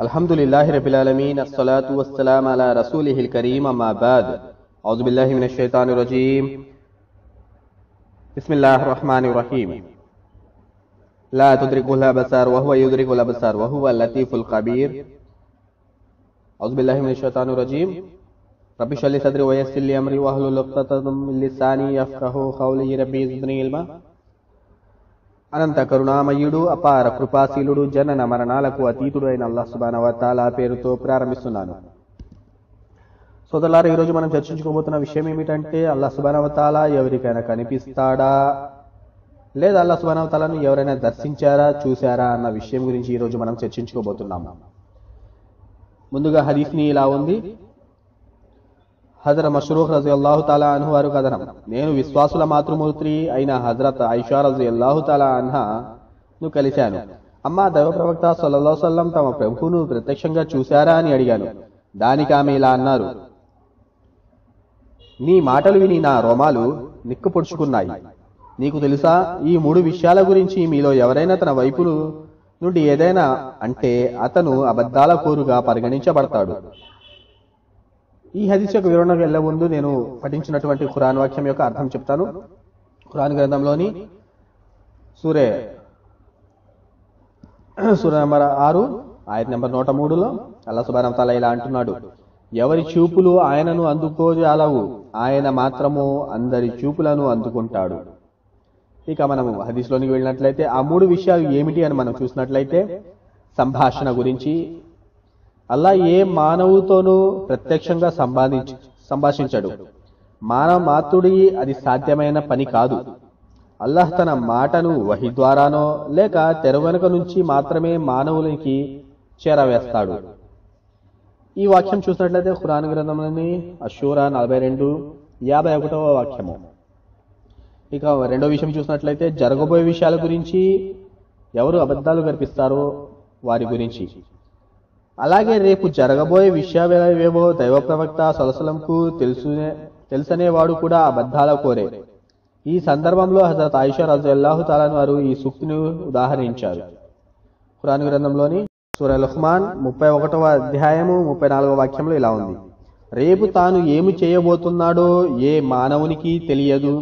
الحمد لله رب العالمين الصلاة والسلام على رسوله الكريم أما بعد أعوذ بالله من الشيطان الرجيم بسم الله الرحمن الرحيم لا تدركه الأبصار وهو يدرك الأبصار وهو اللطيف الخبير أعوذ بالله من الشيطان الرجيم رب اشرح لي صدري ويسر لي أمري واحلل عقدة من لساني يفقهوا قولي ربي زدني علما అనంత కరుణామయుడు అపార కృపాశీలుడు జనన మరణాలకు అతీతుడు అయిన అల్లాహ్ సుబానవ తాలా పేరుతో ప్రారంభిస్తున్నాను సోదరులారా ఈరోజు మనం చర్చించుకోబోతున్న విషయం ఏమిటంటే అల్లాహ్ సుబానవ తాలా ఎవరికైనా కనిపిస్తాడా లేదా అల్లాహ్ సుబానవ తాలాను ఎవరైనా దర్శించారా చూశారా అన్న విషయం గురించి ఈరోజు మనం చర్చించుకోబోతున్నాము ముందుగా హదీస్ని ఇలా ఉంది హజర మష్రూఖ్ రజి అల్లాహు తాలా అన్హు వారు కథనం నేను విశ్వాసుల మాతృమూర్తి అయిన హజరత్ ఐషా రజి అల్లాహు తాలా అన్హా ను కలిశాను అమ్మా దైవ ప్రవక్త సల్లల్లాహు సల్లం తమ ప్రభువును ప్రత్యక్షంగా చూశారా అని అడిగాను దానికి ఆమె ఇలా అన్నారు నీ మాటలు విని నా రోమాలు నిక్కుపొడుచుకున్నాయి నీకు తెలుసా ఈ మూడు విషయాల గురించి మీలో ఎవరైనా తన వైపు నుండి ఏదైనా అంటే అతను అబద్ధాల కోరుగా పరిగణించబడతాడు ఈ హదీస్ యొక్క వివరణకు వెళ్లే ముందు నేను పఠించినటువంటి ఖురాన్ వాక్యం యొక్క అర్థం చెప్తాను ఖురాన్ గ్రంథంలోని సూరే సూర్య నెంబర్ ఆరు ఆయన నెంబర్ నూట మూడులో అల్లా సుబానం తాలా ఇలా అంటున్నాడు ఎవరి చూపులు ఆయనను అందుకోజాలవు ఆయన మాత్రము అందరి చూపులను అందుకుంటాడు ఇక మనము హదీస్లోనికి వెళ్ళినట్లయితే ఆ మూడు విషయాలు ఏమిటి అని మనం చూసినట్లయితే సంభాషణ గురించి అల్లా ఏ మానవుతోనూ ప్రత్యక్షంగా సంపాదించ సంభాషించడు మానవ మాతృడి అది సాధ్యమైన పని కాదు అల్లాహ్ తన మాటను వహి ద్వారానో లేక తెర వెనుక నుంచి మాత్రమే మానవులకి చేరవేస్తాడు ఈ వాక్యం చూసినట్లయితే ఖురాన్ గ్రంథంలోని అషూరా నలభై రెండు యాభై ఒకటవ వాక్యము ఇక రెండో విషయం చూసినట్లయితే జరగబోయే విషయాల గురించి ఎవరు అబద్ధాలు కల్పిస్తారో వారి గురించి అలాగే రేపు జరగబోయే విషయాలేవో దైవ ప్రవక్త సొలసలంకు తెలుసునే తెలుసనేవాడు కూడా అబద్ధాల కోరే ఈ సందర్భంలో హజరత్ ఆయిషా రాజు అల్లాహు తాలాన్ వారు ఈ సూక్తిని ఉదాహరించారు ఖురాన్ గ్రంథంలోని సూర లుహ్మాన్ ముప్పై ఒకటవ అధ్యాయము ముప్పై నాలుగవ వాక్యంలో ఇలా ఉంది రేపు తాను ఏమి చేయబోతున్నాడో ఏ మానవునికి తెలియదు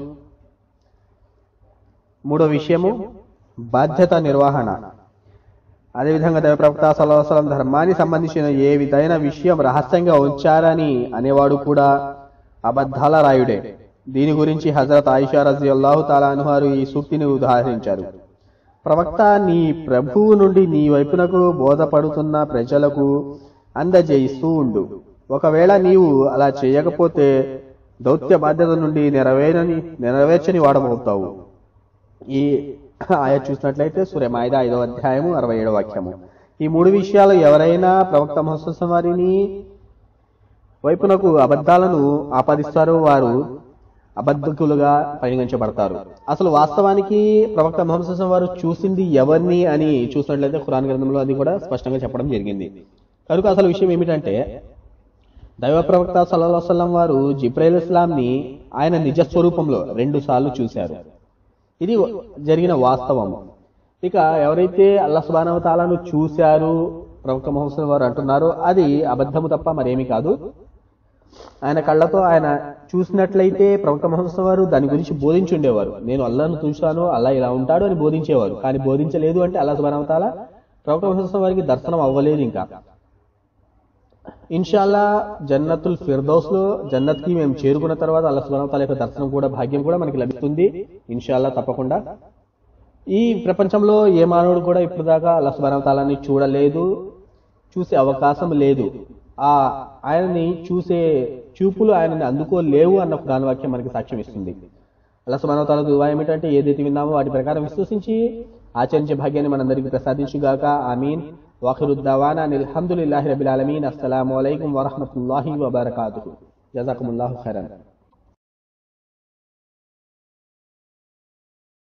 మూడో విషయము బాధ్యత నిర్వహణ అదేవిధంగా దైవ ప్రవక్త సలహసలం ధర్మానికి సంబంధించిన ఏ విధమైన విషయం రహస్యంగా ఉంచారని అనేవాడు కూడా అబద్ధాల రాయుడే దీని గురించి హజరత్ ఆయిషా రజి అల్లాహు తాలానుహారు ఈ సూక్తిని ఉదాహరించారు ప్రవక్త నీ ప్రభువు నుండి నీ వైపునకు బోధపడుతున్న ప్రజలకు అందజేయిస్తూ ఉండు ఒకవేళ నీవు అలా చేయకపోతే దౌత్య బాధ్యత నుండి నెరవేరని నెరవేర్చని వాడమవుతావు ఈ ఆయన చూసినట్లయితే సూర్యమాయిద ఐదవ అధ్యాయము అరవై ఏడవ వాక్యము ఈ మూడు విషయాలు ఎవరైనా ప్రవక్త మహోత్సవ వారిని వైపునకు అబద్ధాలను ఆపాదిస్తారో వారు అబద్ధకులుగా పరిగణించబడతారు అసలు వాస్తవానికి ప్రవక్త మహమ్మద్ వారు చూసింది ఎవరిని అని చూసినట్లయితే ఖురాన్ గ్రంథంలో అది కూడా స్పష్టంగా చెప్పడం జరిగింది కనుక అసలు విషయం ఏమిటంటే దైవ ప్రవక్త సల్లాహ్ సల్లం వారు జిబ్రైల్ ఇస్లాంని ఆయన నిజ స్వరూపంలో రెండు సార్లు చూశారు ఇది జరిగిన వాస్తవం ఇక ఎవరైతే అల్లా సుబానవ తాలాను చూశారు ప్రవక్త మహమ్మద్ వారు అంటున్నారో అది అబద్ధము తప్ప మరేమీ కాదు ఆయన కళ్ళతో ఆయన చూసినట్లయితే ప్రవక్త మహమ్మద్ వారు దాని గురించి బోధించి ఉండేవారు నేను అల్లాను చూశాను అల్లా ఇలా ఉంటాడు అని బోధించేవారు కానీ బోధించలేదు అంటే అల్లా సుబానవ తాలా ప్రవక్త మహమ్మద్ వారికి దర్శనం అవ్వలేదు ఇంకా ఇన్షాల్లా జన్నతుల్ ఫిర్దౌస్ లో జన్నత్ కి మేము చేరుకున్న తర్వాత అల్లా సుబాన తాల యొక్క దర్శనం కూడా భాగ్యం కూడా మనకి లభిస్తుంది ఇన్షాల్లా తప్పకుండా ఈ ప్రపంచంలో ఏ మానవుడు కూడా ఇప్పుడు దాకా అల్లా సుబాన తాలాన్ని చూడలేదు చూసే అవకాశం లేదు ఆ ఆయనని చూసే చూపులు ఆయనని అందుకోలేవు అన్న ఖురాన్ వాక్యం మనకి సాక్ష్యం ఇస్తుంది అల్లా సుబాన తాల దువా ఏమిటంటే ఏదైతే విన్నామో వాటి ప్రకారం విశ్వసించి ఆచరించే భాగ్యాన్ని మనందరికీ ప్రసాదించుగాక ఆమీన్ వాఖిరుద్దావానా అల్హమ్దులిల్లాహి రబిల్ ఆలమీన్ అస్సలాము అలైకుం వరహమతుల్లాహి వబర్కాతుహు జజాకుముల్లాహు ఖైరన్